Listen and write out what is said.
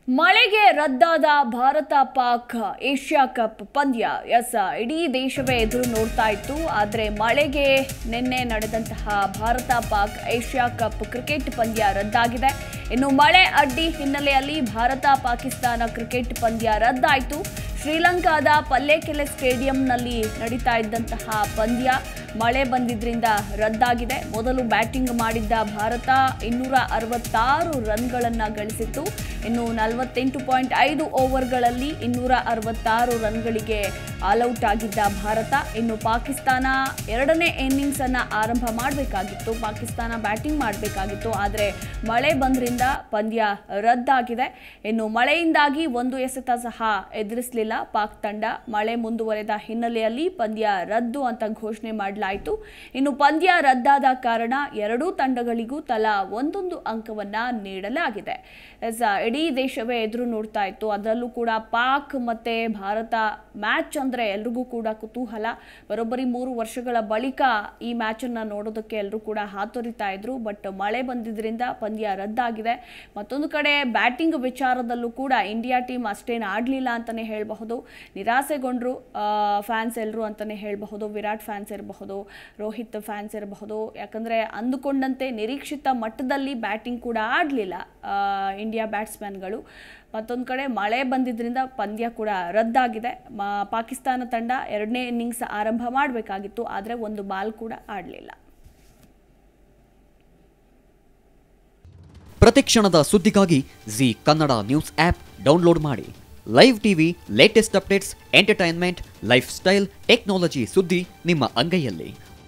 ಮಳೆಗೆ ರದ್ದಾದ Bharat Pak Asia cup ಪಂದ್ಯ ಎಸ್ ಇಡೀ ದೇಶವೇ ಎದುರು ನೋಡ್ತಾ ಇತ್ತು ಆದರೆ ಮಳೆಗೆ ನಿನ್ನೆ ನಡೆದಂತಹ Bharat Pak Asia cup cricket ಪಂದ್ಯ ರದ್ದಾಗಿದೆ ಇನ್ನು ಮಳೆ ಅಡ್ಡಿ ಹಿನ್ನೆಲೆಯಲ್ಲಿ ಭಾರತ ಪಾಕಿಸ್ತಾನ ಕ್ರಿಕೆಟ್ ಪಂದ್ಯ ರದ್ದಾಯಿತು ಶ್ರೀಲಂಕಾದ ಪಲ್ಲೇಕೆಲೆ ಸ್ಟೇಡಿಯಂನಲ್ಲಿ ನಡೀತಾ ಇದ್ದಂತಹ ಪಂದ್ಯ ಮಳೆ ಬಂದಿದ್ರಿಂದ ರದ್ದಾಗಿದೆ ಮೊದಲು ಬ್ಯಾಟಿಂಗ್ ಮಾಡಿದ್ದ ಭಾರತ ಇನ್ನೂರ ಅರವತ್ತಾರು ರನ್ಗಳನ್ನು ಗಳಿಸಿತ್ತು ಇನ್ನು ನಲವತ್ತೆಂಟು ಪಾಯಿಂಟ್ ಐದು ಓವರ್ಗಳಲ್ಲಿ ಇನ್ನೂರ ಅರವತ್ತಾರು ರನ್ಗಳಿಗೆ ಆಲ್ಔಟ್ ಆಗಿದ್ದ ಭಾರತ ಇನ್ನು ಪಾಕಿಸ್ತಾನ ಎರಡನೇ ಇನ್ನಿಂಗ್ಸ್ ಅನ್ನ ಆರಂಭ ಮಾಡಬೇಕಾಗಿತ್ತು ಪಾಕಿಸ್ತಾನ ಬ್ಯಾಟಿಂಗ್ ಮಾಡಬೇಕಾಗಿತ್ತು ಆದರೆ ಮಳೆ ಬಂದ್ರಿಂದ ಪಂದ್ಯ ರದ್ದಾಗಿದೆ ಇನ್ನು ಮಳೆಯಿಂದಾಗಿ ಒಂದು ಎಸೆತ ಸಹ ಎದುರಿಸಲಿಲ್ಲ ಪಾಕ್ ತಂಡ ಮಳೆ ಮುಂದುವರೆದ ಹಿನ್ನೆಲೆಯಲ್ಲಿ ಪಂದ್ಯ ರದ್ದು ಅಂತ ಘೋಷಣೆ ಮಾಡಲಾಯಿತು ಇನ್ನು ಪಂದ್ಯ ರದ್ದಾದ ಕಾರಣ ಎರಡೂ ತಂಡಗಳಿಗೂ ತಲಾ ಒಂದೊಂದು ಅಂಕವನ್ನ ನೀಡಲಾಗಿದೆ ಎಸ್, ಇಡೀ ದೇಶವೇ ಎದುರು ನೋಡ್ತಾ ಇತ್ತು ಅದರಲ್ಲೂ ಕೂಡ ಪಾಕ್ ಮತ್ತೆ ಭಾರತ ಮ್ಯಾಚ್ ಅಂದ್ರೆ ಎಲ್ರಿಗೂ ಕೂಡ ಕುತೂಹಲ ಬರೋಬ್ಬರಿ ಮೂರು ವರ್ಷಗಳ ಬಳಿಕ ಈ ಮ್ಯಾಚ್ ಅನ್ನ ನೋಡೋದಕ್ಕೆ ಎಲ್ಲರೂ ಕೂಡ ಹಾತೊರಿತಾ ಇದ್ರು ಬಟ್ ಮಳೆ ಬಂದಿದ್ರಿಂದ ಪಂದ್ಯ ರದ್ದಾಗಿದೆ ಮತ್ತೊಂದು ಕಡೆ ಬ್ಯಾಟಿಂಗ್ ವಿಚಾರದಲ್ಲೂ ಕೂಡ ಇಂಡಿಯಾ ಟೀಮ್ ಅಷ್ಟೇನು ಆಡಲಿಲ್ಲ ಅಂತಲೇ ಹೇಳಬಹುದು ನಿರಾಸೆಗೊಂಡ್ರು ಫ್ಯಾನ್ಸ್ ಎಲ್ಲರೂ ಅಂತಲೇ ಹೇಳಬಹುದು ವಿರಾಟ್ ಫ್ಯಾನ್ಸ್ ಇರಬಹುದು ರೋಹಿತ್ ಫ್ಯಾನ್ಸ್ ಇರಬಹುದು ಯಾಕಂದರೆ ಅಂದುಕೊಂಡಂತೆ ನಿರೀಕ್ಷಿತ ಮಟ್ಟದಲ್ಲಿ ಬ್ಯಾಟಿಂಗ್ ಕೂಡ ಆಡಲಿಲ್ಲ ಇಂಡಿಯಾ ಬ್ಯಾಟ್ಸ್ಮನ್ಗಳು ಮತ್ತೊಂದು ಕಡೆ ಮಳೆ ಬಂದಿದ್ದರಿಂದ ಪಂದ್ಯ ಕೂಡ ರದ್ದಾಗಿದೆ ಮ- ಪಾಕಿಸ್ತಾನ ತಂಡ ಎರಡನೇ ಇನ್ನಿಂಗ್ಸ್ ಆರಂಭ ಮಾಡಬೇಕಾಗಿತ್ತು ಆದರೆ ಒಂದು ಬಾಲ್ ಕೂಡ ಆಡಲಿಲ್ಲ ಪ್ರತಿಕ್ಷಣದ ಸುದ್ದಿಗಾಗಿ Zee Kannada news app download ಮಾಡಿ live TV latest updates entertainment lifestyle technology ಸುದ್ದಿ ನಿಮ್ಮ ಅಂಗೈಯಲ್ಲಿ